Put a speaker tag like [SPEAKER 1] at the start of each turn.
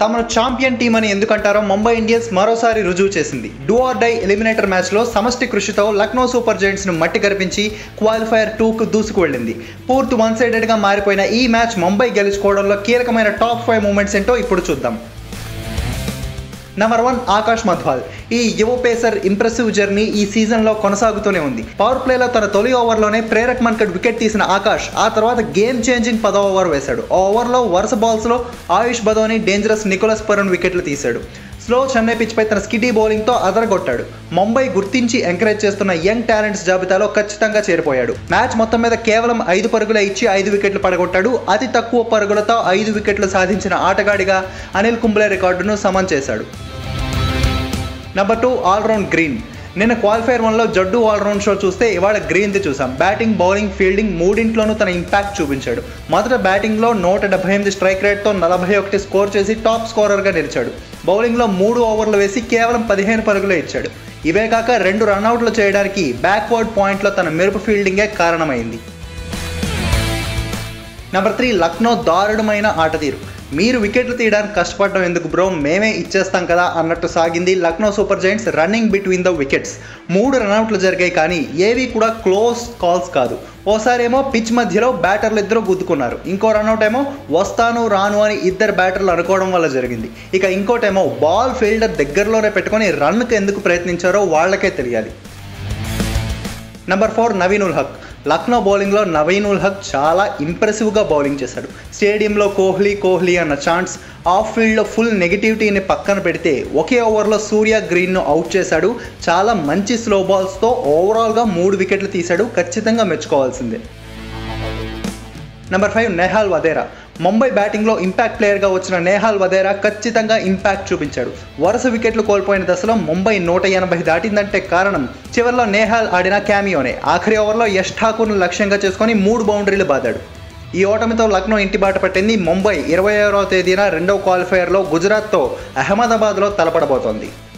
[SPEAKER 1] తమను champion team అని ఎందుకంటారో Mumbai Indians మరోసారి రుజువు చేసింది డూ ఆర్ డై ఎలిమినేటర్ మ్యాచ్లో సమష్టి కృషితో లక్నో సూపర్ జైంట్స్ను మట్టి కరిపించి క్వాలిఫైయర్ టూకు దూసుకు వెళ్ళింది పూర్తి వన్ సైడెడ్గా మారిపోయిన ఈ మ్యాచ్ ముంబై గెలుచుకోవడంలో కీలకమైన టాప్ ఫైవ్ మూమెంట్స్ ఏంటో ఇప్పుడు చూద్దాం నెంబర్ వన్ ఆకాష్ మధ్వాల్ ఈ యువ పేసర్ ఇంప్రెసివ్ జర్నీ ఈ సీజన్లో కొనసాగుతూనే ఉంది పవర్ ప్లేలో తన తొలి ఓవర్లోనే ప్రేరక్ మన్కడ్ వికెట్ తీసిన ఆకాష్ ఆ తర్వాత గేమ్ చేంజింగ్ పదో ఓవర్ వేశాడు ఆ ఓవర్లో వరుస బాల్స్లో Ayush Badoni dangerous Nicholas Pooran వికెట్లు తీశాడు స్లో చెన్నై పిచ్పై తన స్కిడీ బౌలింగ్తో అదరగొట్టాడు ముంబై గుర్తించి ఎంకరేజ్ చేస్తున్న యంగ్ టాలెంట్స్ జాబితాలో ఖచ్చితంగా చేరిపోయాడు మ్యాచ్ మొత్తం మీద కేవలం ఐదు పరుగులే ఇచ్చి ఐదు వికెట్లు పడగొట్టాడు అతి తక్కువ పరుగులతో ఐదు వికెట్లు సాధించిన ఆటగాడిగా అనిల్ కుంబ్లే రికార్డును సమన్ చేశాడు నెంబర్ టూ ఆల్రౌండ్ గ్రీన్ నిన్న క్వాలిఫైర్ వన్లో జడ్డు ఆల్రౌండ్ షో చూస్తే ఇవాళ గ్రీన్ది చూసాం బ్యాటింగ్ బౌలింగ్ ఫీల్డింగ్ మూడింట్లోనూ తన ఇంపాక్ట్ చూపించాడు మొదట బ్యాటింగ్లో నూట డెబ్బై ఎనిమిది స్ట్రైక్ రేట్తో నలభై ఒకటి స్కోర్ చేసి టాప్ స్కోరర్గా నిలిచాడు బౌలింగ్లో మూడు ఓవర్లు వేసి కేవలం పదిహేను పరుగులే ఇచ్చాడు ఇవే కాక రెండు రన్అట్లు చేయడానికి బ్యాక్వర్డ్ పాయింట్లో తన మెరుపు ఫీల్డింగే కారణమైంది నెంబర్ త్రీ లక్నో దారుణమైన ఆట తీరు మీరు వికెట్లు తీయడానికి కష్టపడడం ఎందుకు బ్రో మేమే ఇచ్చేస్తాం కదా అన్నట్టు సాగింది Lucknow super giants running between the wickets మూడు రన్అట్లు జరిగాయి కానీ ఏవి కూడా క్లోజ్ కాల్స్ కాదు ఓసారి ఏమో పిచ్ మధ్యలో బ్యాటర్లు ఇద్దరు గుద్దుకున్నారు ఇంకో రన్అట్ ఏమో వస్తాను రాను అని ఇద్దరు బ్యాటర్లు అనుకోవడం వల్ల జరిగింది ఇక ఇంకోటేమో బాల్ ఫీల్డర్ దగ్గరలోనే పెట్టుకొని రన్కి ఎందుకు ప్రయత్నించారో వాళ్ళకే తెలియాలి నెంబర్ ఫోర్ నవీన్ ఉల్ హక్ లక్నో బౌలింగ్లో నవీన్ ఉల్ హక్ చాలా ఇంప్రెసివ్గా బౌలింగ్ చేశాడు స్టేడియంలో కోహ్లీ కోహ్లీ అన్న ఛాన్స్ ఆఫ్ ఫీల్డ్లో ఫుల్ నెగిటివిటీని పక్కన పెడితే ఒకే ఓవర్లో సూర్య గ్రీన్ను అవుట్ చేశాడు చాలా మంచి స్లో బాల్స్తో ఓవరాల్గా మూడు వికెట్లు తీశాడు ఖచ్చితంగా మెచ్చుకోవాల్సిందే నెంబర్ ఫైవ్ నెహాల్ వదేరా ముంబై బ్యాటింగ్లో ఇంపాక్ట్ ప్లేయర్గా వచ్చిన నేహాల్ వదేరా ఖచ్చితంగా ఇంపాక్ట్ చూపించాడు వరుస వికెట్లు కోల్పోయిన దశలో ముంబై నూట ఎనభై దాటిందంటే కారణం చివరిలో నేహాల్ ఆడిన క్యామియోనే ఆఖరి ఓవర్లో యష్ ఠాకూర్ను లక్ష్యంగా చేసుకొని మూడు బౌండరీలు బాదాడు ఈ ఓటమితో లక్నో ఇంటి బాట పట్టింది ముంబై ఇరవై ఆరవ తేదీన రెండవ క్వాలిఫైయర్లో గుజరాత్తో అహ్మదాబాద్లో తలపడబోతోంది